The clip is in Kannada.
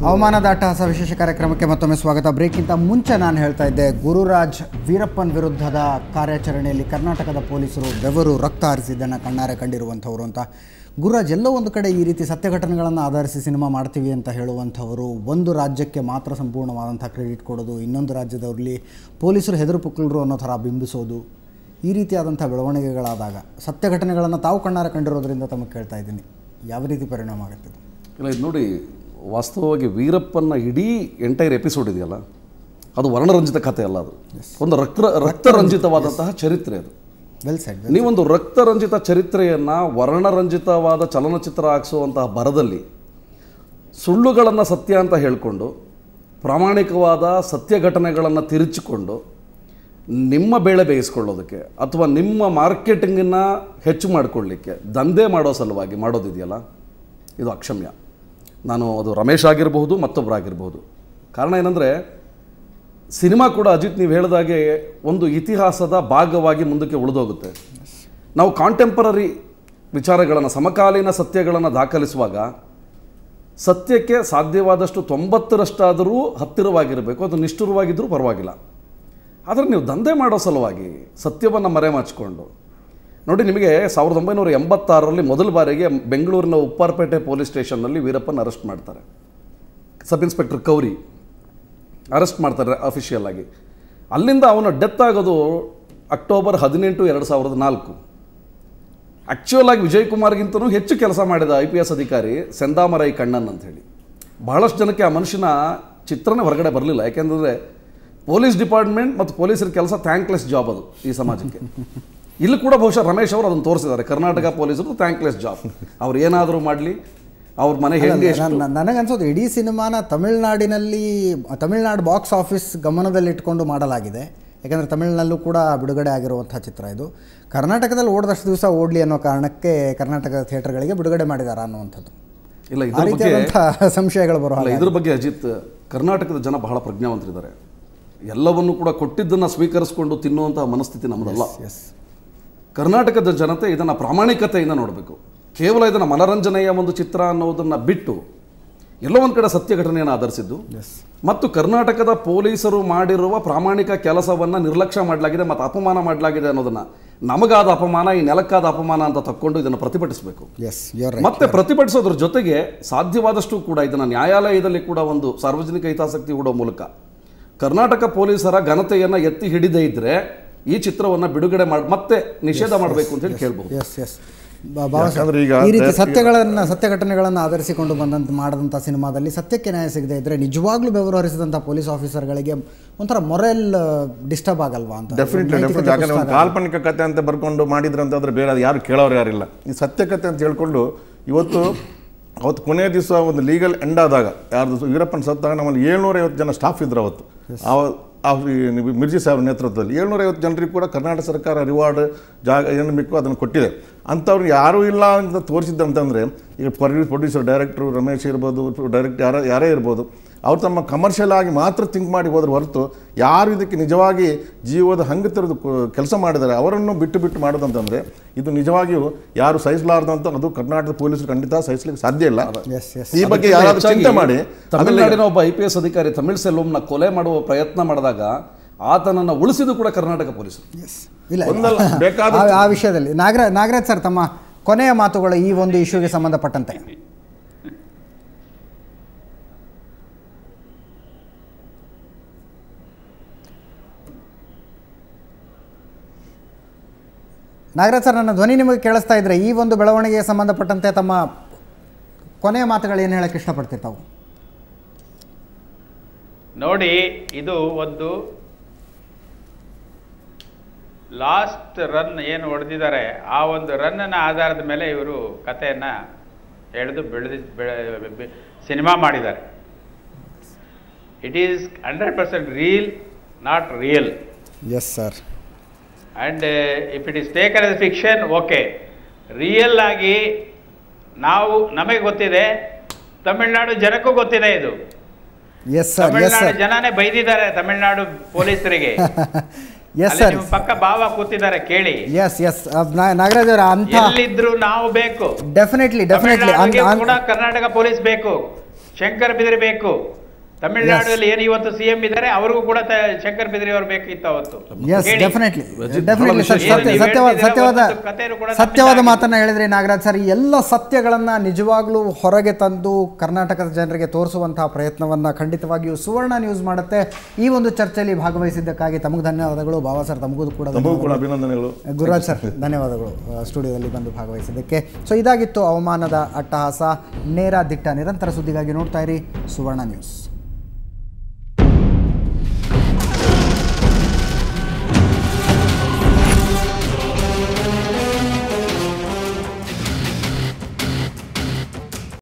ಹವಾಮಾನದ ಅಟ್ಟಹಾಸ ವಿಶೇಷ ಕಾರ್ಯಕ್ರಮಕ್ಕೆ ಮತ್ತೊಮ್ಮೆ ಸ್ವಾಗತ ಬ್ರೇಕ್ಗಿಂತ ಮುಂಚೆ ನಾನು ಹೇಳ್ತಾ ಇದ್ದೆ ಗುರುರಾಜ್ ವೀರಪ್ಪನ್ ವಿರುದ್ಧದ ಕಾರ್ಯಾಚರಣೆಯಲ್ಲಿ ಕರ್ನಾಟಕದ ಪೊಲೀಸರು ಬೆವರು ರಕ್ತ ಹರಿಸಿದ್ದನ್ನು ಕಣ್ಣಾರೆ ಕಂಡಿರುವಂಥವ್ರು ಅಂತ ಗುರುರಾಜ್ ಎಲ್ಲೋ ಒಂದು ಕಡೆ ಈ ರೀತಿ ಸತ್ಯ ಘಟನೆಗಳನ್ನು ಆಧರಿಸಿ ಸಿನಿಮಾ ಮಾಡ್ತೀವಿ ಅಂತ ಹೇಳುವಂಥವರು ಒಂದು ರಾಜ್ಯಕ್ಕೆ ಮಾತ್ರ ಸಂಪೂರ್ಣವಾದಂಥ ಕ್ರೆಡಿಟ್ ಕೊಡೋದು ಇನ್ನೊಂದು ರಾಜ್ಯದವರಲ್ಲಿ ಪೊಲೀಸರು ಹೆದರು ಪುಕ್ಕಳರು ಅನ್ನೋ ಥರ ಬಿಂಬಿಸೋದು ಈ ರೀತಿಯಾದಂಥ ಬೆಳವಣಿಗೆಗಳಾದಾಗ ಸತ್ಯ ಘಟನೆಗಳನ್ನು ತಾವು ಕಣ್ಣಾರೆ ಕಂಡಿರೋದ್ರಿಂದ ತಮಗೆ ಕೇಳ್ತಾ ಇದ್ದೀನಿ ಯಾವ ರೀತಿ ಪರಿಣಾಮ ಆಗುತ್ತೆ ಇದು? ಇಲ್ಲ ಇದು ನೋಡಿ ವಾಸ್ತವವಾಗಿ ವೀರಪ್ಪನ ಇಡೀ ಎಂಟೈರ್ ಎಪಿಸೋಡ್ ಇದೆಯಲ್ಲ ಅದು ವರ್ಣರಂಜಿತ ಕಥೆ ಅಲ್ಲ ಅದು ಒಂದು ರಕ್ತ ರಕ್ತರಂಜಿತವಾದಂತಹ ಚರಿತ್ರೆ ಅದು ವೆಲ್ ಸೈಡ್ ನೀವೊಂದು ರಕ್ತರಂಜಿತ ಚರಿತ್ರೆಯನ್ನು ವರ್ಣರಂಜಿತವಾದ ಚಲನಚಿತ್ರ ಹಾಕ್ಸುವಂತಹ ಭರದಲ್ಲಿ ಸುಳ್ಳುಗಳನ್ನು ಸತ್ಯ ಅಂತ ಹೇಳಿಕೊಂಡು ಪ್ರಾಮಾಣಿಕವಾದ ಸತ್ಯ ಘಟನೆಗಳನ್ನು ತಿರುಚಿಕೊಂಡು ನಿಮ್ಮ ಬೇಳೆ ಬೇಯಿಸ್ಕೊಳ್ಳೋದಕ್ಕೆ ಅಥವಾ ನಿಮ್ಮ ಮಾರ್ಕೆಟಿಂಗನ್ನು ಹೆಚ್ಚು ಮಾಡಿಕೊಳ್ಳಿಕ್ಕೆ ದಂಧೆ ಮಾಡೋ ಸಲುವಾಗಿ ಮಾಡೋದಿದೆಯಲ್ಲ ಇದು ಅಕ್ಷಮ್ಯ ನಾನು ಅದು ರಮೇಶ್ ಆಗಿರಬಹುದು ಮತ್ತೊಬ್ಬರಾಗಿರ್ಬೋದು ಕಾರಣ ಏನಂದರೆ ಸಿನಿಮಾ ಕೂಡ ಅಜಿತ್ ನೀವು ಹೇಳಿದಾಗೆ ಒಂದು ಇತಿಹಾಸದ ಭಾಗವಾಗಿ ಮುಂದಕ್ಕೆ ಉಳಿದೋಗುತ್ತೆ ನಾವು ಕಾಂಟೆಂಪರರಿ ವಿಚಾರಗಳನ್ನು ಸಮಕಾಲೀನ ಸತ್ಯಗಳನ್ನು ದಾಖಲಿಸುವಾಗ ಸತ್ಯಕ್ಕೆ ಸಾಧ್ಯವಾದಷ್ಟು ತೊಂಬತ್ತರಷ್ಟಾದರೂ ಹತ್ತಿರವಾಗಿರಬೇಕು ಅದು ನಿಷ್ಠುರವಾಗಿದ್ದರೂ ಪರವಾಗಿಲ್ಲ ಆದರೆ ನೀವು ದಂಧೆ ಮಾಡೋ ಸಲುವಾಗಿ ಸತ್ಯವನ್ನು ಮರೆಮಾಚಿಕೊಂಡು ನೋಡಿ ನಿಮಗೆ ಸಾವಿರದ ಒಂಬೈನೂರ ಎಂಬತ್ತಾರರಲ್ಲಿ ಮೊದಲ ಬಾರಿಗೆ ಬೆಂಗಳೂರಿನ ಉಪ್ಪಾರಪೇಟೆ ಪೊಲೀಸ್ ಸ್ಟೇಷನ್ನಲ್ಲಿ ವೀರಪ್ಪನ ಅರೆಸ್ಟ್ ಮಾಡ್ತಾರೆ ಸಬ್ ಇನ್ಸ್ಪೆಕ್ಟರ್ ಕೌರಿ ಅರೆಸ್ಟ್ ಮಾಡ್ತಾರೆ ಅಫಿಷಿಯಲ್ ಆಗಿ ಅಲ್ಲಿಂದ ಅವನ ಡೆತ್ ಆಗೋದು ಅಕ್ಟೋಬರ್ ಹದಿನೆಂಟು ಎರಡು ಸಾವಿರದ ನಾಲ್ಕು ಆ್ಯಕ್ಚುಯಲ್ ಆಗಿ ವಿಜಯ್ ಕುಮಾರ್ಗಿಂತನೂ ಹೆಚ್ಚು ಕೆಲಸ ಮಾಡಿದ ಐ ಪಿ ಎಸ್ ಅಧಿಕಾರಿ ಸೆಂದಾಮರೈ ಕಣ್ಣನ್ ಅಂತ ಹೇಳಿ ಬಹಳಷ್ಟು ಜನಕ್ಕೆ ಆ ಮನುಷ್ಯನ ಚಿತ್ರನೇ ಹೊರಗಡೆ ಬರಲಿಲ್ಲ ಯಾಕೆಂದರೆ ಪೊಲೀಸ್ ಡಿಪಾರ್ಟ್ಮೆಂಟ್ ಮತ್ತು ಪೊಲೀಸರ ಕೆಲಸ ಥ್ಯಾಂಕ್ಲೆಸ್ ಜಾಬ್ ಅದು ಈ ಸಮಾಜಕ್ಕೆ ಇಲ್ಲಿ ಕೂಡ ಬಹುಶಃ ರಮೇಶ್ ಅವರು ಅದನ್ನು ತೋರಿಸಿದ್ದಾರೆ ಕರ್ನಾಟಕ ಪೊಲೀಸರು ಥ್ಯಾಂಕ್ಲೆಸ್ ಜಾಬ್ ಅವ್ರು ಏನಾದರೂ ಮಾಡಲಿ ಅವ್ರ ಮನೆ ಹೆಂಗೆ ನನ್ನ- ನನಗನ್ಸೋದು ಇಡೀ ಸಿನಿಮಾನ ತಮಿಳ್ನಾಡಿನಲ್ಲಿ ತಮಿಳ್ನಾಡು ಬಾಕ್ಸ್ ಆಫೀಸ್ ಗಮನದಲ್ಲಿಟ್ಕೊಂಡು ಮಾಡಲಾಗಿದೆ ಯಾಕಂದರೆ ತಮಿಳಿನಲ್ಲೂ ಕೂಡ ಬಿಡುಗಡೆ ಆಗಿರುವಂಥ ಚಿತ್ರ ಇದು ಕರ್ನಾಟಕದಲ್ಲಿ ಓಡಿದಷ್ಟು ದಿವಸ ಓಡಲಿ ಅನ್ನೋ ಕಾರಣಕ್ಕೆ ಕರ್ನಾಟಕದ ಥಿಯೇಟರ್ಗಳಿಗೆ ಬಿಡುಗಡೆ ಮಾಡಿದಾರ ಅನ್ನುವಂಥದ್ದು ಇಲ್ಲ ಆ ಇದ್ರ ಬಗ್ಗೆ ರೀತಿಯಾದಂಥ ಸಂಶಯಗಳು ಬರೋ ಅಲ್ಲ ಹಾಗೆ ಇದ್ರ ಬಗ್ಗೆ ಅಜಿತ್ ಕರ್ನಾಟಕದ ಜನ ಬಹಳ ಪ್ರಜ್ಞಾವಂತರಿದ್ದಾರೆ ಎಲ್ಲವನ್ನು ಕೂಡ ಕೊಟ್ಟಿದ್ದನ್ನು ಸ್ವೀಕರಿಸಿಕೊಂಡು ತಿನ್ನುವಂತಹ ಮನಸ್ಥಿತಿ ನಮ್ಮದಲ್ಲ ಎಸ್ ಕರ್ನಾಟಕದ ಜನತೆ ಇದನ್ನು ಪ್ರಾಮಾಣಿಕತೆಯಿಂದ ನೋಡಬೇಕು ಕೇವಲ ಇದನ್ನು ಮನರಂಜನೆಯ ಒಂದು ಚಿತ್ರ ಅನ್ನೋದನ್ನು ಬಿಟ್ಟು ಎಲ್ಲೋ ಒಂದು ಕಡೆ ಸತ್ಯ ಘಟನೆಯನ್ನು ಆಧರಿಸಿದ್ದು ಎಸ್ ಮತ್ತು ಕರ್ನಾಟಕದ ಪೊಲೀಸರು ಮಾಡಿರುವ ಪ್ರಾಮಾಣಿಕ ಕೆಲಸವನ್ನು ನಿರ್ಲಕ್ಷ್ಯ ಮಾಡಲಾಗಿದೆ ಮತ್ತು ಅಪಮಾನ ಮಾಡಲಾಗಿದೆ ಅನ್ನೋದನ್ನು ನಮಗಾದ ಅಪಮಾನ ಈ ನೆಲಕ್ಕಾದ ಅಪಮಾನ ಅಂತ ತಕ್ಕೊಂಡು ಇದನ್ನು ಪ್ರತಿಭಟಿಸಬೇಕು ಎಸ್ ಯುವರ್ ಮತ್ತೆ ಪ್ರತಿಭಟಿಸೋದ್ರ ಜೊತೆಗೆ ಸಾಧ್ಯವಾದಷ್ಟು ಕೂಡ ಇದನ್ನು ನ್ಯಾಯಾಲಯದಲ್ಲಿ ಕೂಡ ಒಂದು ಸಾರ್ವಜನಿಕ ಹಿತಾಸಕ್ತಿ ಹೂಡೋ ಮೂಲಕ ಕರ್ನಾಟಕ ಪೊಲೀಸರ ಘನತೆಯನ್ನು ಎತ್ತಿ ಹಿಡಿದೇ ಇದ್ರೆ ಈ ಚಿತ್ರವನ್ನು ಬಿಡುಗಡೆ ಮಾಡಿ ಮತ್ತೆ ನಿಷೇಧ ಮಾಡಬೇಕು ಅಂತ ಹೇಳಿ ಕೇಳ್ಬೋದು ಎಸ್ ಎಸ್ ಬಾಬಾ ಯಾಕಂದ್ರೆ ಈಗ ಈ ರೀತಿ ದೇ- ಸತ್ಯಗಳನ್ನು ಸತ್ಯ ಘಟನೆಗಳನ್ನು ಆಧರಿಸಿಕೊಂಡು ಬಂದಂತ ಮಾಡಿದಂಥ ಸಿನಿಮಾದಲ್ಲಿ ಸತ್ಯಕ್ಕೆ ನ್ಯಾಯ ಸಿಗದೆ ಇದ್ರೆ ನಿಜವಾಗ್ಲೂ ಬೆವರು ಹರಿಸಿದಂಥ ಪೊಲೀಸ್ ಆಫೀಸರ್ಗಳಿಗೆ ಒಂಥರ ಮೊರಲ್ ಡಿಸ್ಟರ್ಬ್ ಆಗಲ್ವಾ ಅಂತ ಡೆಫಿನೆಟ್ಲಿ ನೈತಿಕತೆ ಡೆಫಿನೆಟ್ ಯಾಕಂದ್ರೆ ಒಂದು ಕುಸಿದಾಗ. ಕಾಲ್ಪನಿಕ ಕತೆ ಅಂತ ಬರ್ಕೊಂಡು ಮಾಡಿದ್ರು ಅಂತಂದ್ರೆ ಬೇರೆ ಅದು ಯಾರು ಕೇಳೋರು ಯಾರಿಲ್ಲ ಈ ಸತ್ಯ ಕತೆ ಅಂತ ಹೇಳ್ಕೊಂಡು ಇವತ್ತು ಅವತ್ತು ಕೊನೆಯ ದಿವಸ ಒಂದು ಲೀಗಲ್ ಎಂಡ್ ಆದಾಗ ಯಾರ್ದು ವೀರಪ್ಪನ ಸತ್ತಾಗ ನಮ್ಮಲ್ಲಿ ಏಳ್ನೂರೈವತ್ತು ಜನ ಸ್ಟಾಫ್ ಇದ್ರು ಅವತ್ತು ಆ ಆ ಈ ಮಿರ್ಜಿ ಸಾಹೇಬ್ರ ನೇತೃತ್ವದಲ್ಲಿ ಏಳ್ನೂರೈವತ್ತು ಜನರಿಗೆ ಕೂಡ ಕರ್ನಾಟಕ ಸರ್ಕಾರ ರಿವಾರ್ಡ್ ಜಾಗ ಏನು ಬೇಕು ಅದನ್ನು ಕೊಟ್ಟಿದೆ ಅಂಥವ್ರು ಯಾರೂ ಇಲ್ಲ ಅಂತ ತೋರಿಸಿದ್ದಂತಂದರೆ ಈಗ ಪ್ರೊಡ್ಯೂಸರ್ ಡೈರೆಕ್ಟ್ರು ರಮೇಶ್ ಇರ್ಬೋದು ಡೈರೆಕ್ಟ್ ಯಾರ ಯಾರೇ ಇರ್ಬೋದು ಅವ್ರು ತಮ್ಮ ಕಮರ್ಷಿಯಲ್ ಆಗಿ ಮಾತ್ರ ಥಿಂಕ್ ಮಾಡಿ ಹೋದ್ರೆ ಹೊರತು ಯಾರು ಇದಕ್ಕೆ ನಿಜವಾಗಿ ಜೀವದ ಹಂಗೆ ತೆರೆದು ಕೆಲಸ ಮಾಡಿದ್ದಾರೆ ಅವರನ್ನು ಬಿಟ್ಟು ಬಿಟ್ಟು ಮಾಡೋದಂತಂದರೆ ಇದು ನಿಜವಾಗಿಯೂ ಯಾರು ಸಹಿಸಲಾರ್ದಂತ ಅದು ಕರ್ನಾಟಕದ ಪೊಲೀಸರು ಖಂಡಿತ ಸಹಿಸಲಿಕ್ಕೆ ಸಾಧ್ಯ ಇಲ್ಲ ಎಸ್ ಎಸ್ ಈ ಬಗ್ಗೆ ಅದಕ್ಕಿಂತ ಯಾರಾದ್ರೂ ಹೆಚ್ಚಾಗಿ ಚಿಂತೆ ಮಾಡಿ ತಮಿಳುನಾಡಿನ ಒಬ್ಬ ಐ ಪಿ ಎಸ್ ಅಧಿಕಾರಿ ತಮಿಳ್ ಸೆಲ್ವಂನ ಕೊಲೆ ಮಾಡುವ ಪ್ರಯತ್ನ ಮಾಡಿದಾಗ ಆತನನ್ನು ಉಳಿಸಿದ್ದು ಕೂಡ ಕರ್ನಾಟಕ ಪೊಲೀಸರು ಎಸ್ ಇಲ್ಲ ಒಂದಲ್ಲ, ಇಲ್ಲ. ಬೇಕಾದಷ್ಟು- ಆ- ಆ ವಿಷಯದಲ್ಲಿ ನಾಗರ ನಾಗರಾಜ್ ಸರ್ ತಮ್ಮ ಕೊನೆಯ ಮಾತುಗಳು ಈ ಒಂದು ಇಶ್ಯೂಗೆ ಸಂಬಂಧಪಟ್ಟಂತೆ ನಾಗರಾಜ್ ಸರ್ ನನ್ನ ಧ್ವನಿ ನಿಮಗೆ ಕೇಳಿಸ್ತಾ ಇದ್ರೆ ಈ ಒಂದು ಬೆಳವಣಿಗೆಗೆ ಸಂಬಂಧಪಟ್ಟಂತೆ ತಮ್ಮ ಕೊನೆಯ ಮಾತುಗಳು ಏನು ಹೇಳಕ್ಕೆ ಇಷ್ಟಪಡ್ತೀರಿ ತಾವು ನೋಡಿ ಇದು ಒಂದು ಲಾಸ್ಟ್ ರನ್ ಏನು ಹೊಡೆದಿದ್ದಾರೆ ಆ ಒಂದು ರನ್ನ ಆಧಾರದ ಮೇಲೆ ಇವರು ಕಥೆಯನ್ನು ಎಳೆದು ಬೆಳೆದಿ ಬೆಳೆ ಸಿನಿಮಾ ಮಾಡಿದ್ದಾರೆ it is hundred percent reel not real yes sir and if it is taken as fiction okay real ಆಗಿ ನಾವು ನಮಗೆ ಗೊತ್ತಿದೆ ತಮಿಳ್ನಾಡು ಜನಕ್ಕೂ ಗೊತ್ತಿದೆ ಇದು yes sir yes Tamil Nadu sir ಜನನೇ ಬೈದಿದ್ದಾರೆ ತಮಿಳ್ನಾಡು ಪೊಲೀಸರಿಗೆ ಎಸ್ ಅಲ್ಲಿ ಸರ್ ನಿಮ್ಮ ಪಕ್ಕ ಭಾವ ಕೂತಿದ್ದಾರೆ ಕೇಳಿ ಎಸ್ ಎಸ್ ನಾಗರಾಜ್ ಅವರ ಅಂತ ಎಲ್ಲಿದ್ರು ನಾವು ಬೇಕು ಡೆಫಿನೆಟ್ಲಿ ಡೆಫಿನೆಟ್ಲಿ ತಮಿಳ್ನಾಡಿಗೆ ಕೂಡ ಕರ್ನಾಟಕ ಪೊಲೀಸ್ ಬೇಕು ಶಂಕರ್ ಬಿದಿರಿ ಬೇಕು ತಮಿಳುನಾಡಲ್ಲಿ ಏನು ಇವತ್ತು ಸಿ ಎಂ ಇದ್ದಾರೆ ಅವ್ರಿಗೂ ಕೂಡ ತ- ಶಂಕರ್ ಬಿದಿರಿ ಅವರು ಬೇಕಿತ್ತು ಅವತ್ತು ಎಸ್ ಹೇಳಿ. ಡೆಫಿನೆಟ್ಲಿ ರಜಿತ್, ಡೆಫಿನೆಟ್ಲಿ ಬಹಳ ವಿಶೇಷ. ಸತ್ಯ ಏನು ಸತ್ಯವಾದ ನೀವು ಸತ್ಯವಾದ ಹೇಳ್ತಿದ್ದೀರಾ, ಕಥೆನೂ ಕೂಡ ಸತ್ಯವಾದ ನಮ್ಮಿಂದ ಮಾತನ್ನ ಹೇಳಿದ್ರಿ ನಾಗರಾಜ್ ಸರ್ ಈ ಎಲ್ಲ ಸತ್ಯಗಳನ್ನ ನಿಜವಾಗ್ಲೂ ಹೊರಗೆ ತಂದು ಕರ್ನಾಟಕದ ಜನರಿಗೆ ತೋರಿಸುವಂತಹ ಪ್ರಯತ್ನವನ್ನ ಖಂಡಿತವಾಗಿಯೂ ಸುವರ್ಣ ನ್ಯೂಸ್ ಮಾಡುತ್ತೆ ಈ ಒಂದು ಚರ್ಚೆಯಲ್ಲಿ ಭಾಗವಹಿಸಿದ್ದಕ್ಕಾಗಿ ತಮಗೆ ಧನ್ಯವಾದಗಳು ಬಾಬಾ ಸರ್ ತಮಗೂ ಕೂಡ ತಮಗೂ ಕೂಡ ಧನ್ಯವಾದಗಳು. ಅಭಿನಂದನೆಗಳು ಗುರುರಾಜ್ ಸರ್ ಧನ್ಯವಾದಗಳು ಆ, ಸ್ಟುಡಿಯೋದಲ್ಲಿ ಬಂದು ಭಾಗವಹಿಸಿದ್ದಕ್ಕೆ ಸೊ ಇದಾಗಿತ್ತು ಅವಮಾನದ ಅಟ್ಟಹಾಸ ನೇರ ದಿಟ್ಟ ನಿರಂತರ ಸುದ್ದಿಗಾಗಿ ನೋಡ್ತಾ ಇರಿ ಸುವರ್ಣ ನ್ಯೂಸ್